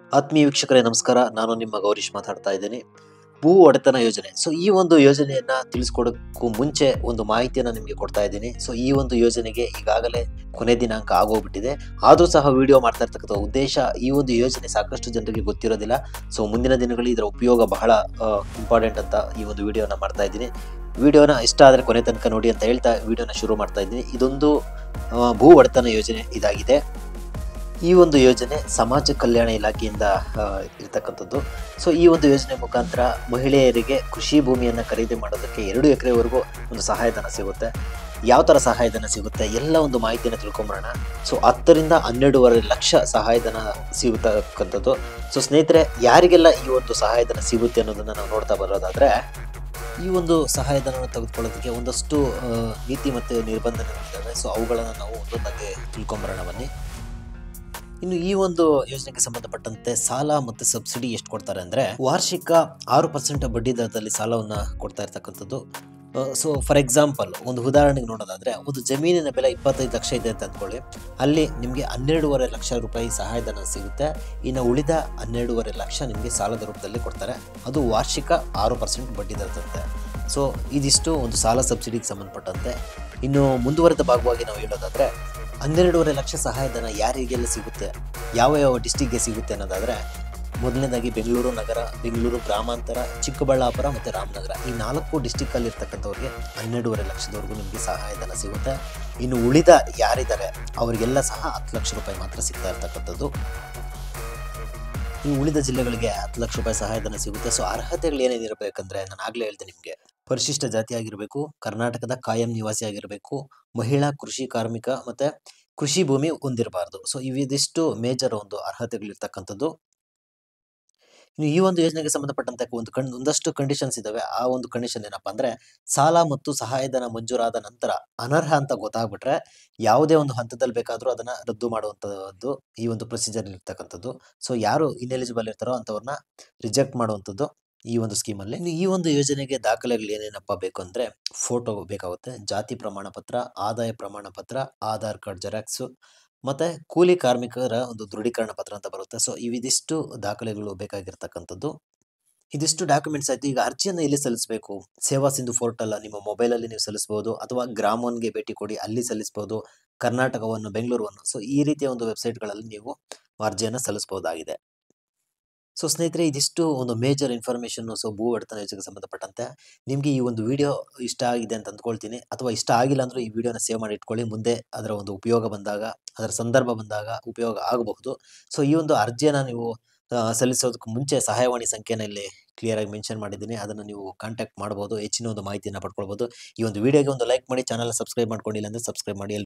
ಆತ್ಮೀಯ ವೀಕ್ಷಕರೇ ನಮಸ್ಕಾರ ನಾನು ನಿಮ್ಮ ಗೌರೀಶ್ ಮಾತಾಡ್ತಾ ಇದ್ದೀನಿ ಭೂ ಒಡೆತನ ಯೋಜನೆ ಸೊ ಈ ಒಂದು ಯೋಜನೆಯನ್ನ ತಿಳಿಸ್ಕೊಡೋಕ್ಕೂ ಮುಂಚೆ ಒಂದು ಮಾಹಿತಿಯನ್ನು ನಿಮಗೆ ಕೊಡ್ತಾ ಇದ್ದೀನಿ ಸೊ ಈ ಒಂದು ಯೋಜನೆಗೆ ಈಗಾಗಲೇ ಕೊನೆ ದಿನಾಂಕ ಆಗೋಗ್ಬಿಟ್ಟಿದೆ ಆದರೂ ಸಹ ವಿಡಿಯೋ ಮಾಡ್ತಾ ಇರ್ತಕ್ಕಂಥ ಉದ್ದೇಶ ಈ ಒಂದು ಯೋಜನೆ ಸಾಕಷ್ಟು ಜನರಿಗೆ ಗೊತ್ತಿರೋದಿಲ್ಲ ಸೊ ಮುಂದಿನ ದಿನಗಳಲ್ಲಿ ಇದರ ಉಪಯೋಗ ಬಹಳ ಇಂಪಾರ್ಟೆಂಟ್ ಅಂತ ಈ ಒಂದು ವಿಡಿಯೋನ ಮಾಡ್ತಾ ಇದ್ದೀನಿ ವಿಡಿಯೋನ ಇಷ್ಟ ಆದರೆ ಕೊನೆ ತನಕ ನೋಡಿ ಅಂತ ಹೇಳ್ತಾ ವಿಡಿಯೋನ ಶುರು ಮಾಡ್ತಾ ಇದ್ದೀನಿ ಇದೊಂದು ಆ, ಭೂ ಒಡೆತನ ಯೋಜನೆ ಇದಾಗಿದೆ ಈ ಒಂದು ಯೋಜನೆ ಸಮಾಜ ಕಲ್ಯಾಣ ಇಲಾಖೆಯಿಂದ ಆ, ಇರ್ತಕ್ಕಂಥದ್ದು ಸೊ ಈ ಒಂದು ಯೋಜನೆ ಮುಖಾಂತರ ಮಹಿಳೆಯರಿಗೆ ಕೃಷಿ ಭೂಮಿಯನ್ನು ಖರೀದಿ ಮಾಡೋದಕ್ಕೆ ಎರಡು ಎಕರೆವರೆಗೂ ಒಂದು ಸಹಾಯಧನ ಸಿಗುತ್ತೆ ಯಾವ ಥರ ಸಹಾಯಧನ ಸಿಗುತ್ತೆ ಎಲ್ಲ ಒಂದು ಮಾಹಿತಿಯನ್ನು ತಿಳ್ಕೊಂಬರೋಣ ಸೊ ಹತ್ತರಿಂದ ಹನ್ನೆರಡೂವರೆ ಲಕ್ಷ ಸಹಾಯಧನ ಸಿಗುತ್ತಕ್ಕಂಥದ್ದು ಸೊ ಸ್ನೇಹಿತರೆ ಯಾರಿಗೆಲ್ಲ ಈ ಒಂದು ಸಹಾಯಧನ ಸಿಗುತ್ತೆ ಅನ್ನೋದನ್ನು ನಾವು ನೋಡ್ತಾ ಬರೋದಾದರೆ ಈ ಒಂದು ಸಹಾಯಧನವನ್ನು ತೆಗೆದುಕೊಳ್ಳೋದಕ್ಕೆ ಒಂದಷ್ಟು ಆ, ನೀತಿ ಮತ್ತು ನಿರ್ಬಂಧಗಳಿದ್ದಾವೆ ಸೊ ಅವುಗಳನ್ನು ನಾವು ಒಂದೊಂದಾಗಿ ತಿಳ್ಕೊಂಬರೋಣ ಬನ್ನಿ ಇನ್ನು ಈ ಒಂದು ಯೋಜನೆಗೆ ಸಂಬಂಧಪಟ್ಟಂತೆ ಸಾಲ ಮತ್ತು ಸಬ್ಸಿಡಿ ಎಷ್ಟು ಕೊಡ್ತಾರೆ ಅಂದ್ರೆ ವಾರ್ಷಿಕ ಆರು ಪರ್ಸೆಂಟ್ ಬಡ್ಡಿ ದರದಲ್ಲಿ ಸಾಲವನ್ನ ಕೊಡ್ತಾ ಇರ್ತಕ್ಕಂಥದ್ದು ಸೊ ಫಾರ್ ಎಕ್ಸಾಂಪಲ್ ಒಂದು ಉದಾಹರಣೆಗೆ ನೋಡೋದಾದ್ರೆ ಒಂದು ಜಮೀನಿನ ಬೆಲೆ ಇಪ್ಪತ್ತೈದು ಲಕ್ಷ ಇದೆ ಅಂತ ಅಂದ್ಕೊಳ್ಳಿ ಅಲ್ಲಿ ನಿಮಗೆ ಹನ್ನೆರಡೂವರೆ ಲಕ್ಷ ರೂಪಾಯಿ ಸಹಾಯಧನ ಸಿಗುತ್ತೆ ಇನ್ನು ಉಳಿದ ಹನ್ನೆರಡೂವರೆ ಲಕ್ಷ ನಿಮಗೆ ಸಾಲದ ರೂಪದಲ್ಲಿ ಕೊಡ್ತಾರೆ ಅದು ವಾರ್ಷಿಕ ಆರು ಪರ್ಸೆಂಟ್ ಬಡ್ಡಿ ದರದಂತೆ ಸೊ ಇದಿಷ್ಟು ಒಂದು ಸಾಲ ಸಬ್ಸಿಡಿಗೆ ಸಂಬಂಧಪಟ್ಟಂತೆ ಇನ್ನು ಮುಂದುವರೆದ ಭಾಗವಾಗಿ ನಾವು ಹೇಳೋದಾದ್ರೆ ಹನ್ನೆರಡೂವರೆ ಲಕ್ಷ ಸಹಾಯಧನ ಯಾರಿಗೆಲ್ಲ ಸಿಗುತ್ತೆ ಯಾವ ಯಾವ ಡಿಸ್ಟಿಕ್ಗೆ ಸಿಗುತ್ತೆ ಅನ್ನೋದಾದರೆ ಮೊದಲನೇದಾಗಿ ಬೆಂಗಳೂರು ನಗರ ಬೆಂಗಳೂರು ಗ್ರಾಮಾಂತರ ಚಿಕ್ಕಬಳ್ಳಾಪುರ ಮತ್ತು ರಾಮನಗರ ಈ ನಾಲ್ಕು ಡಿಸ್ಟಿಕ್ಕಲ್ಲಿ ಇರ್ತಕ್ಕಂಥವ್ರಿಗೆ ಹನ್ನೆರಡೂವರೆ ಲಕ್ಷದವರೆಗೂ ನಿಮಗೆ ಸಹಾಯಧನ ಸಿಗುತ್ತೆ ಇನ್ನು ಉಳಿದ ಯಾರಿದ್ದಾರೆ ಅವರಿಗೆಲ್ಲ ಸಹ ಹತ್ತು ಲಕ್ಷ ರೂಪಾಯಿ ಮಾತ್ರ ಸಿಗ್ತಾ ಇರ್ತಕ್ಕಂಥದ್ದು ಈ ಉಳಿದ ಜಿಲ್ಲೆಗಳಿಗೆ ಹತ್ತು ಲಕ್ಷ ರೂಪಾಯಿ ಸಹಾಯಧನ ಸಿಗುತ್ತೆ ಸೊ ಅರ್ಹತೆಗಳು ಏನೇನಿರಬೇಕಂದ್ರೆ ನಾನು ಆಗಲೇ ಹೇಳ್ದೆ ನಿಮಗೆ ಪರಿಶಿಷ್ಟ ಜಾತಿ ಆಗಿರಬೇಕು ಕರ್ನಾಟಕದ ಕಾಯಂ ನಿವಾಸಿ ಆಗಿರಬೇಕು ಮಹಿಳಾ ಕೃಷಿ ಕಾರ್ಮಿಕ ಮತ್ತೆ ಕೃಷಿ ಭೂಮಿ ಹೊಂದಿರಬಾರ್ದು ಸೊ ಇವಿದಿಷ್ಟು ಮೇಜರ್ ಒಂದು ಅರ್ಹತೆಗಳಿರ್ತಕ್ಕಂಥದ್ದು ಇನ್ನು ಈ ಒಂದು ಯೋಜನೆಗೆ ಸಂಬಂಧಪಟ್ಟಂತೆ ಒಂದು ಕಣ್ ಒಂದಷ್ಟು ಕಂಡೀಷನ್ಸ್ ಇದಾವೆ ಆ ಒಂದು ಕಂಡೀಷನ್ ಏನಪ್ಪಾ ಅಂದ್ರೆ ಸಾಲ ಮತ್ತು ಸಹಾಯಧನ ಮಂಜೂರಾದ ನಂತರ ಅನರ್ಹ ಅಂತ ಗೊತ್ತಾಗ್ಬಿಟ್ರೆ ಯಾವುದೇ ಒಂದು ಹಂತದಲ್ಲಿ ಬೇಕಾದರೂ ಅದನ್ನ ರದ್ದು ಮಾಡುವಂಥದ್ದು ಈ ಒಂದು ಪ್ರೊಸೀಜರ್ ಇರ್ತಕ್ಕಂಥದ್ದು ಸೊ ಯಾರು ಇನ್ಎಲಿಜಿಬಲ್ ಇರ್ತಾರೋ ಅಂಥವ್ರನ್ನ ರಿಜೆಕ್ಟ್ ಮಾಡುವಂಥದ್ದು ಈ ಒಂದು ಸ್ಕೀಮಲ್ಲಿ ಇನ್ನು ಈ ಒಂದು ಯೋಜನೆಗೆ ದಾಖಲೆಗಳು ಏನೇನಪ್ಪ ಬೇಕು ಅಂದ್ರೆ ಫೋಟೋ ಬೇಕಾಗುತ್ತೆ ಜಾತಿ ಪ್ರಮಾಣ ಪತ್ರ ಆದಾಯ ಪ್ರಮಾಣ ಪತ್ರ ಆಧಾರ್ ಕಾರ್ಡ್ ಜೆರಾಕ್ಸು ಮತ್ತೆ ಕೂಲಿ ಕಾರ್ಮಿಕರ ಒಂದು ದೃಢೀಕರಣ ಪತ್ರ ಅಂತ ಬರುತ್ತೆ ಸೊ ಇವಿದಿಷ್ಟು ದಾಖಲೆಗಳು ಬೇಕಾಗಿರ್ತಕ್ಕಂಥದ್ದು ಇದಿಷ್ಟು ಡಾಕ್ಯುಮೆಂಟ್ಸ್ ಆಯ್ತು ಈಗ ಅರ್ಜಿಯನ್ನು ಎಲ್ಲಿ ಸಲ್ಲಿಸಬೇಕು ಸೇವಾ ಸಿಂಧು ಪೋರ್ಟಲ್ ನಿಮ್ಮ ಮೊಬೈಲಲ್ಲಿ ನೀವು ಸಲ್ಲಿಸಬಹುದು ಅಥವಾ ಗ್ರಾಮವನ್ಗೆ ಭೇಟಿ ಕೊಡಿ ಅಲ್ಲಿ ಸಲ್ಲಿಸಬಹುದು ಕರ್ನಾಟಕವನ್ನು ಬೆಂಗಳೂರನ್ನು ಸೊ ಈ ರೀತಿಯ ಒಂದು ವೆಬ್ಸೈಟ್ಗಳಲ್ಲಿ ನೀವು ಅರ್ಜಿಯನ್ನು ಸಲ್ಲಿಸಬಹುದಾಗಿದೆ ಸೊ ಸ್ನೇಹಿತರೆ ಇದಿಷ್ಟು ಒಂದು ಮೇಜರ್ ಇನ್ಫಾರ್ಮೇಷನ್ ಸೊ ಭೂ ಒಡೆತನ ಯೋಜನೆಗೆ ಸಂಬಂಧಪಟ್ಟಂತೆ ನಿಮಗೆ ಈ ಒಂದು ವಿಡಿಯೋ ಇಷ್ಟ ಆಗಿದೆ ಅಂತ ಅಂದ್ಕೊಳ್ತೀನಿ ಅಥವಾ ಇಷ್ಟ ಆಗಿಲ್ಲ ಅಂದ್ರೂ ಈ ವಿಡಿಯೋನ ಸೇವ್ ಮಾಡಿ ಇಟ್ಕೊಳ್ಳಿ ಮುಂದೆ ಅದರ ಒಂದು ಉಪಯೋಗ ಬಂದಾಗ ಅದರ ಸಂದರ್ಭ ಬಂದಾಗ ಉಪಯೋಗ ಆಗಬಹುದು ಸೊ ಈ ಒಂದು ಅರ್ಜಿಯನ್ನು ನೀವು ಆ, ಸಲ್ಲಿಸೋದಕ್ಕೆ ಮುಂಚೆ ಸಹಾಯವಾಣಿ ಸಂಖ್ಯೆನ ಇಲ್ಲಿ ಕ್ಲಿಯರ್ ಆಗಿ ಮೆನ್ಷನ್ ಮಾಡಿದ್ದೀನಿ ಅದನ್ನು ನೀವು ಕಾಂಟ್ಯಾಕ್ಟ್ ಮಾಡ್ಬೋದು ಹೆಚ್ಚಿನ ಒಂದು ಮಾಹಿತಿಯನ್ನು ಪಡ್ಕೊಳ್ಬೋದು ಈ ಒಂದು ವಿಡಿಯೋಗೆ ಒಂದು ಲೈಕ್ ಮಾಡಿ ಚಾನಲ್ ಸಬ್ಸ್ಕ್ರೈಬ್ ಮಾಡ್ಕೊಂಡಿಲ್ಲ ಅಂದರೆ ಸಬ್ಸ್ಕ್ರೈಬ್ ಮಾಡಿ